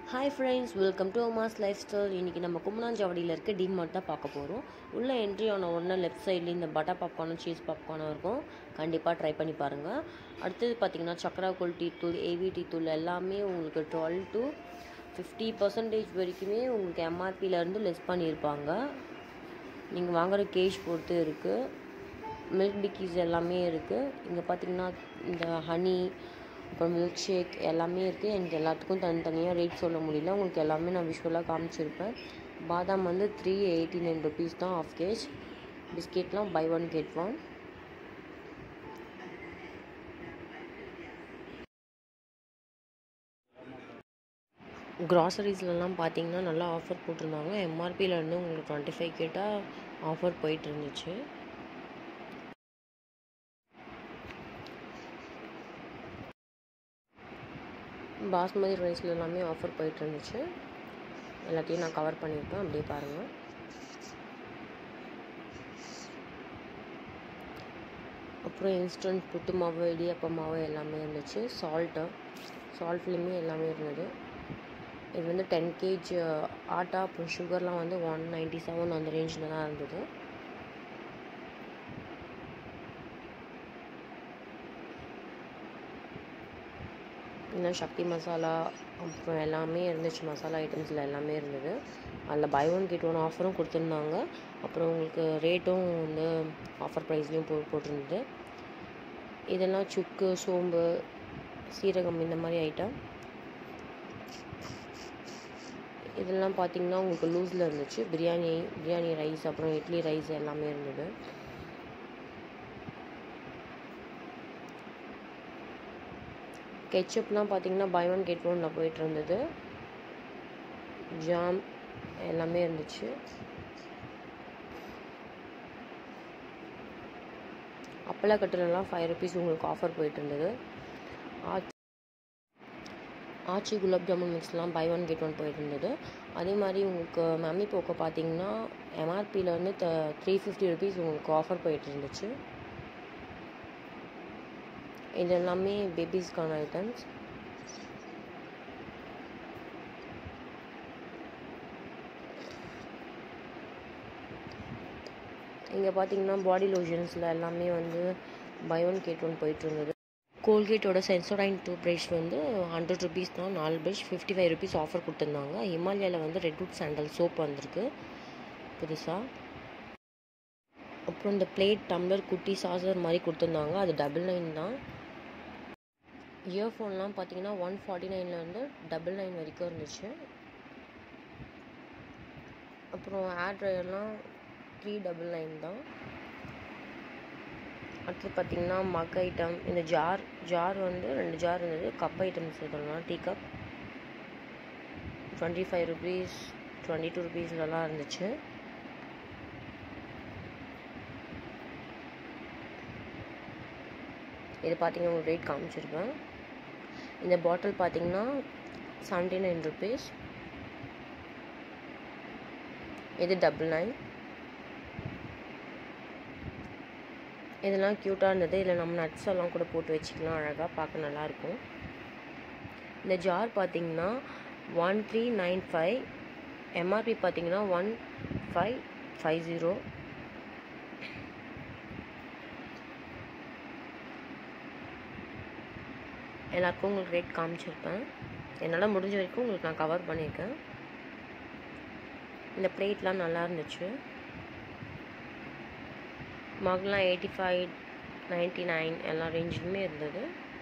hi friends welcome to அமாஸ் lifestyle இன்றைக்கி நம்ம கும்மனாஞ்சாவடியில் இருக்க டிமார்ட் தான் பார்க்க போகிறோம் உள்ளே என்ட்ரி ஆன உடனே லெஃப்ட் சைட்லேயும் இந்த பட்டர் பாப்கார்னும் சீஸ் பாப்கார்னும் இருக்கும் கண்டிப்பாக ட்ரை பண்ணி பாருங்கள் அடுத்தது பார்த்தீங்கன்னா சக்கரா கோல் டீ தூள் ஏவி டீ தூள் எல்லாமே உங்களுக்கு டுவெல் டு ஃபிஃப்டி பர்சன்டேஜ் வரைக்குமே உங்களுக்கு எம்ஆர்பியிலேருந்து லெஸ் பண்ணியிருப்பாங்க நீங்கள் வாங்குகிற கேஷ் பொறுத்து இருக்குது மில்க் பிக்கீஸ் எல்லாமே இருக்குது இங்கே பார்த்தீங்கன்னா இந்த ஹனி அப்புறம் மில்க் ஷேக் எல்லாமே இருக்குது எனக்கு எல்லாத்துக்கும் தனித்தனியாக ரேட் சொல்ல முடியல உங்களுக்கு எல்லாமே நான் விஷுவலாக காமிச்சிருப்பேன் பாதாம் வந்து த்ரீ எயிட்டி நைன் ருபீஸ் தான் ஆஃப் கேஜ் பிஸ்கெட்லாம் பை ஒன் கெட் ஒன் க்ராசரிஸ்லலாம் பார்த்தீங்கன்னா நல்லா ஆஃபர் போட்டிருந்தாங்க எம்ஆர்பியிலேருந்து உங்களுக்கு டுவெண்ட்டி ஃபைவ் கேட்டால் ஆஃபர் போயிட்டு இருந்துச்சு பாஸ்மதி ரைஸில் எல்லாமே ஆஃபர் போயிட்டு இருந்துச்சு எல்லாத்தையும் நான் கவர் பண்ணியிருப்பேன் அப்படியே பாருங்கள் அப்புறம் இன்ஸ்டன்ட் புட்டு மாவு இடியப்ப மாவு எல்லாமே இருந்துச்சு சால்ட்டு சால்ட்லேயுமே எல்லாமே இருந்தது இது வந்து டென் கேஜ் ஆட்டா அப்புறம் சுகர்லாம் வந்து ஒன் நைன்ட்டி செவன் அந்த ரேஞ்சில் தான் இருந்தது இன்னும் சக்தி மசாலா அப்புறம் எல்லாமே இருந்துச்சு மசாலா ஐட்டம்ஸில் எல்லாமே இருந்தது அதில் பை ஒன் கெட் ஒன் ஆஃபரும் கொடுத்துருந்தாங்க அப்புறம் உங்களுக்கு ரேட்டும் வந்து ஆஃபர் ப்ரைஸ்லேயும் போ போட்டிருந்தது இதெல்லாம் சுக்கு சோம்பு சீரகம் இந்த மாதிரி ஐட்டம் இதெல்லாம் பார்த்திங்கன்னா உங்களுக்கு லூஸில் இருந்துச்சு பிரியாணி பிரியாணி ரைஸ் அப்புறம் இட்லி ரைஸ் எல்லாமே இருந்தது கெச்சப்லாம் பார்த்தீங்கன்னா பை ஒன் கெட் ஒனில் போயிட்டு இருந்தது ஜாம் எல்லாமே இருந்துச்சு அப்பளா கட்டுலலாம் ஃபைவ் ருபீஸ் உங்களுக்கு ஆஃபர் போயிட்டு இருந்தது ஆச்சி ஆச்சி குலாப் ஜாமுன் மிக்ஸ்லாம் பை ஒன் கெட் ஒன் போயிட்டு இருந்தது அதே மாதிரி உங்களுக்கு மம்மி போக்க பார்த்தீங்கன்னா எம்ஆர்பியில் வந்து த த்ரீ ஃபிஃப்டி ருபீஸ் உங்களுக்கு ஆஃபர் போயிட்டு இருந்துச்சு இது எல்லாமே பேபிஸ்க்கான ஐட்டம்ஸ் இங்கே பார்த்தீங்கன்னா பாடி லோஷன்ஸில் எல்லாமே வந்து பை ஒன் கேட் ஒன் போயிட்டு இருந்தது கோல்கேட்டோட சென்சோடைன் டூத் ப்ரஷ் வந்து ஹண்ட்ரட் ருபீஸ் தான் நாலு brush fifty five rupees offer கொடுத்துருந்தாங்க ஹிமாலயாவில் வந்து ரெட்வுட் சாண்டல் சோப் வந்திருக்கு புதுசாக அப்புறம் இந்த பிளேட் டம்ளர் குட்டி சாசர் மாதிரி கொடுத்துருந்தாங்க அது டபுள் நைன் தான் இயர்ஃபோன்லாம் பார்த்தீங்கன்னா ஒன் ஃபார்ட்டி நைன்லேருந்து டபுள் நைன் வரைக்கும் இருந்துச்சு அப்புறம் ஏர் ட்ரையர்லாம் த்ரீ டபுள் நைன் தான் அடுத்து பார்த்திங்கன்னா மக் ஐட்டம் இந்த ஜார் ஜார் வந்து ரெண்டு ஜார் இருந்தது கப் ஐட்டம்ஸ் இதெல்லாம் tea cup twenty five rupees twenty two ருபீஸ்லலாம் இருந்துச்சு இது பார்த்தீங்கன்னா உங்களுக்கு ரேட் காமிச்சிருப்பேன் இந்த பாட்டில் பார்த்தீங்கன்னா செவன்ட்டி நைன் ருபீஸ் இது டபுள் நைன் இதெல்லாம் க்யூட்டாக இருந்தது இதில் நம்ம நட்ஸ் எல்லாம் கூட போட்டு வச்சுக்கலாம் அழகாக பார்க்க நல்லாயிருக்கும் இந்த ஜார் பார்த்தீங்கன்னா one three nine five MRP பார்த்தீங்கன்னா ஒன் ஃபைவ் ஃபைவ் ஜீரோ எல்லாருக்கும் உங்களுக்கு ரேட் காமிச்சிருப்பேன் என்னால் முடிஞ்ச வரைக்கும் உங்களுக்கு நான் கவர் பண்ணியிருக்கேன் இந்த பிளேட்லாம் நல்லா இருந்துச்சு மக்லாம் எயிட்டி ஃபைவ் நைன்ட்டி நைன் எல்லா ரேஞ்சிலுமே இருந்தது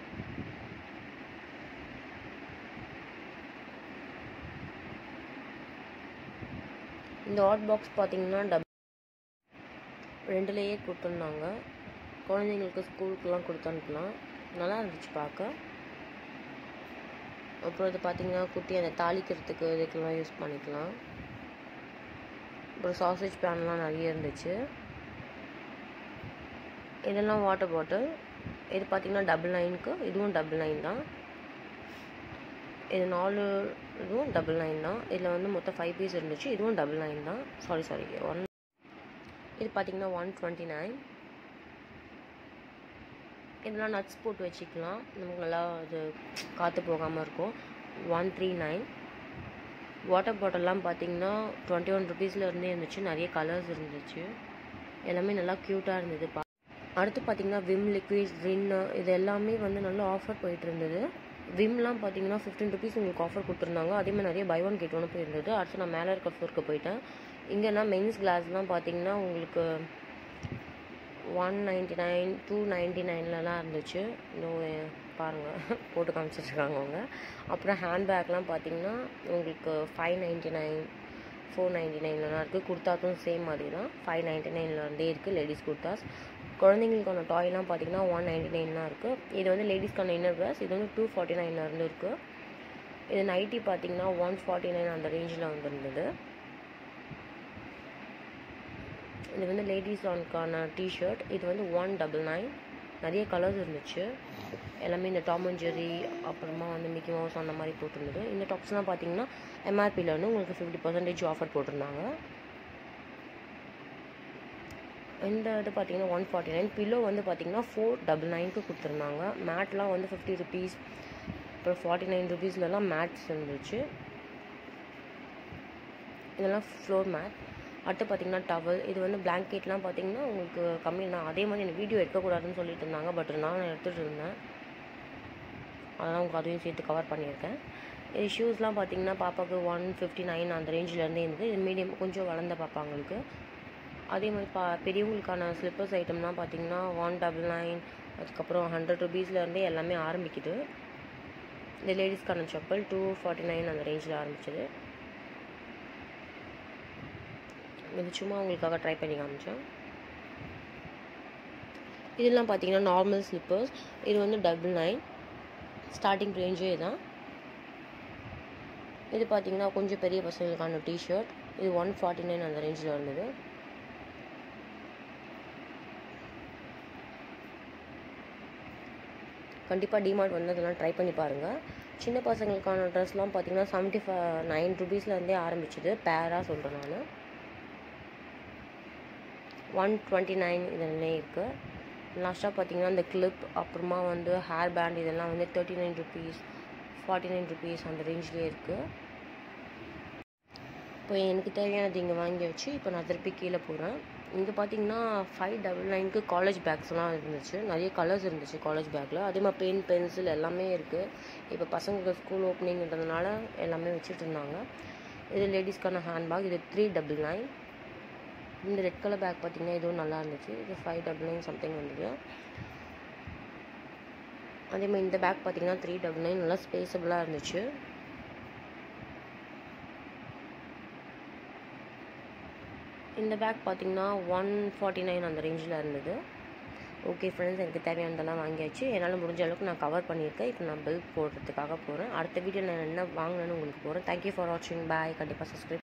இந்த ஹாட் பாக்ஸ் பார்த்தீங்கன்னா டப் ரெண்டுலேயே கொடுத்துருந்தாங்க குழந்தைங்களுக்கு ஸ்கூலுக்குலாம் கொடுத்து அனுப்பலாம் நல்லா இருந்துச்சு பார்க்க அப்புறம் இது பார்த்திங்கன்னா குட்டி அந்த தாளிக்கிறதுக்கு இதுக்கெல்லாம் யூஸ் பண்ணிக்கலாம் அப்புறம் சாசேஜ் பேன்லாம் நிறைய இருந்துச்சு இதெல்லாம் வாட்டர் பாட்டில் இது பார்த்திங்கன்னா டபுள் நைனுக்கு இதுவும் டபுள் நைன் தான் இது நாலு இதுவும் டபுள் நைன் தான் இதில் வந்து மொத்தம் ஃபைவ் பீஸ் இருந்துச்சு இதுவும் டபுள் நைன் தான் சாரி சாரி ஒன் இது பார்த்திங்கன்னா ஒன் டுவெண்ட்டி நைன் இதெல்லாம் நட்ஸ் போட்டு வச்சுக்கலாம் நமக்கு நல்லா அது காற்று போகாமல் இருக்கும் ஒன் த்ரீ நைன் வாட்டர் பாட்டில்லாம் பார்த்தீங்கன்னா டுவெண்ட்டி ஒன் ருபீஸில் இருந்தே இருந்துச்சு நிறைய கலர்ஸ் இருந்துச்சு எல்லாமே நல்லா க்யூட்டாக இருந்தது பா அடுத்து பார்த்தீங்கன்னா விம் லிக்விட் ரின்னு இது எல்லாமே வந்து நல்லா ஆஃபர் போயிட்டு இருந்தது விம்லாம் பார்த்தீங்கன்னா ஃபிஃப்டீன் ருபீஸ் உங்களுக்கு ஆஃபர் கொடுத்துருந்தாங்க அதே மாதிரி நிறைய பை ஒன் கெட் ஒன்று போயிருந்தது அடுத்து நான் மேலே இருக்க ஃப்ளோருக்கு போயிட்டேன் இங்கேனா மென்ஸ் கிளாஸ்லாம் பார்த்தீங்கன்னா உங்களுக்கு one ninety nine two ninety நைன்லலாம் இருந்துச்சு இன்னும் பாருங்கள் போட்டு காமிச்சிட்ருக்காங்க அவங்க அப்புறம் ஹேண்ட்பேக்லாம் பார்த்தீங்கன்னா உங்களுக்கு five ninety nine four ninety நைன்லலாம் இருக்குது குர்தாக்கும் சேம் மாதிரி தான் ஃபைவ் நைன்டி நைன்லேருந்தே இருக்குது லேடிஸ் குர்தாஸ் குழந்தைங்களுக்கான டாய்லாம் பார்த்தீங்கன்னா ஒன் நைன்டி நைன்லாம் இருக்குது இது வந்து லேடிஸ்க்கான இன்னர் ட்ரெஸ் இது வந்து டூ ஃபார்ட்டி நைன்லேருந்து இருக்குது இது நைட்டி பார்த்தீங்கன்னா ஒன் ஃபார்ட்டி நைன் அந்த ரேஞ்சில் வந்துருந்தது இது வந்து லேடிஸ் ஆனுக்கான டிஷர்ட் இது வந்து ஒன் டபுள் நைன் நிறைய கலர்ஸ் இருந்துச்சு எல்லாமே இந்த டாம் அண்ட் ஜெரி அப்புறமா வந்து மிக்கி மவுஸ் அந்த மாதிரி போட்டிருந்தது இந்த டாப்ஸ்லாம் பார்த்தீங்கன்னா எம்ஆர்பியில் வந்து உங்களுக்கு ஃபிஃப்டி பர்சன்டேஜ் ஆஃபர் போட்டிருந்தாங்க இந்த இது பார்த்தீங்கன்னா ஒன் ஃபார்ட்டி நைன் பில்லோ வந்து பார்த்தீங்கன்னா ஃபோர் டபுள் நைனுக்கு கொடுத்துருந்தாங்க மேட்லாம் வந்து ஃபிஃப்டி ருபீஸ் அப்புறம் ஃபார்ட்டி நைன் ருபீஸ்லலாம் மேட்ஸ் இருந்துச்சு இதெல்லாம் ஃப்ளோர் மேட் அடுத்து பார்த்தீங்கன்னா டவல் இது வந்து பிளாங்கெட்லாம் பார்த்தீங்கன்னா உங்களுக்கு கம்மி தான் அதே மாதிரி எனக்கு வீடியோ எடுக்கக்கூடாதுன்னு சொல்லிட்டு இருந்தாங்க பட் நான் எடுத்துகிட்டு இருந்தேன் அதெல்லாம் உங்களுக்கு அதையும் சேர்த்து கவர் பண்ணியிருக்கேன் இது ஷூஸ்லாம் பார்த்தீங்கன்னா பாப்பாவுக்கு ஒன் ஃபிஃப்டி நைன் அந்த ரேஞ்சிலேருந்தே இருந்தது இது மீடியம் கொஞ்சம் வளர்ந்த பாப்பாங்களுக்கு அதே மாதிரி பா பெரியவங்களுக்கான ஸ்லிப்பர்ஸ் ஐட்டம்லாம் பார்த்தீங்கன்னா ஒன் டபுள் நைன் அதுக்கப்புறம் ஹண்ட்ரட் ருபீஸ்லேருந்தே எல்லாமே ஆரம்பிக்குது இந்த லேடிஸ்க்கான செப்பல் டூ ஃபார்ட்டி நைன் அந்த ரேஞ்சில் ஆரம்பிச்சது இது சும்மா உங்களுக்காக ட்ரை பண்ணி காமிச்சேன் இதெல்லாம் பார்த்தீங்கன்னா நார்மல் ஸ்லிப்பர்ஸ் இது வந்து டபுள் நைன் ஸ்டார்டிங் ரேஞ்சே தான் இது பார்த்தீங்கன்னா கொஞ்சம் பெரிய பசங்களுக்கான டிஷர்ட் இது ஒன் ஃபார்ட்டி நைன் அந்த ரேஞ்சில் இருந்தது கண்டிப்பாக டிமார்ட் வந்து அதெல்லாம் ட்ரை பண்ணி பாருங்கள் சின்ன பசங்களுக்கான ட்ரெஸ்லாம் பார்த்தீங்கன்னா செவன்ட்டி ஃபை நைன் ருபீஸ்லேருந்தே ஆரம்பிச்சுது பேராக சொல்கிறேன் நான் ஒன் டுவெண்ட்டி நைன் இதெல்லாம் இருக்குது லாஸ்ட்டாக பார்த்தீங்கன்னா இந்த கிளிப் அப்புறமா வந்து ஹேர் பேண்ட் இதெல்லாம் வந்து thirty nine rupees forty nine rupees அந்த ரேஞ்ச்லேயே இருக்குது இப்போ எனக்கு தேவையானது இங்கே வாங்கி வச்சு இப்போ நான் திருப்பி கீழே போகிறேன் இங்கே பார்த்தீங்கன்னா ஃபைவ் டபுள் நைனுக்கு காலேஜ் பேக்ஸ்லாம் இருந்துச்சு நிறைய கலர்ஸ் இருந்துச்சு காலேஜ் பேக்கில் அதே மாதிரி பென் பென்சில் எல்லாமே இருக்குது இப்போ பசங்களுக்கு ஸ்கூல் ஓப்பனிங்கிறதுனால எல்லாமே வச்சுட்டு இருந்தாங்க இது லேடிஸ்க்கான ஹேண்ட்பேக் இது த்ரீ டபுள் நைன் இந்த ரெட் கலர் பேக் பார்த்தீங்கன்னா இதுவும் நல்லா இருந்துச்சு இது ஃபைவ் டபுள் நைன் சம்திங் வந்தது அதே மாதிரி இந்த பேக் பார்த்தீங்கன்னா த்ரீ டபுள் நைன் நல்லா ஸ்பேஸபிளாக இருந்துச்சு இந்த பேக் பார்த்தீங்கன்னா ஒன் ஃபார்ட்டி நைன் அந்த ரேஞ்சில் இருந்தது ஓகே ஃப்ரெண்ட்ஸ் எனக்கு தேவையானதெல்லாம் வாங்கியாச்சு என்னால் முடிஞ்ச அளவுக்கு நான் கவர் பண்ணியிருக்கேன் இப்போ நான் பில் போடுறதுக்காக போகிறேன் அடுத்த வீடியோ நான் என்ன வாங்கினேன்னு உங்களுக்கு போகிறேன் தேங்க்யூ ஃபார் வாட்சிங் பாய் கண்டிப்பாக சப்ஸ்கிரைப்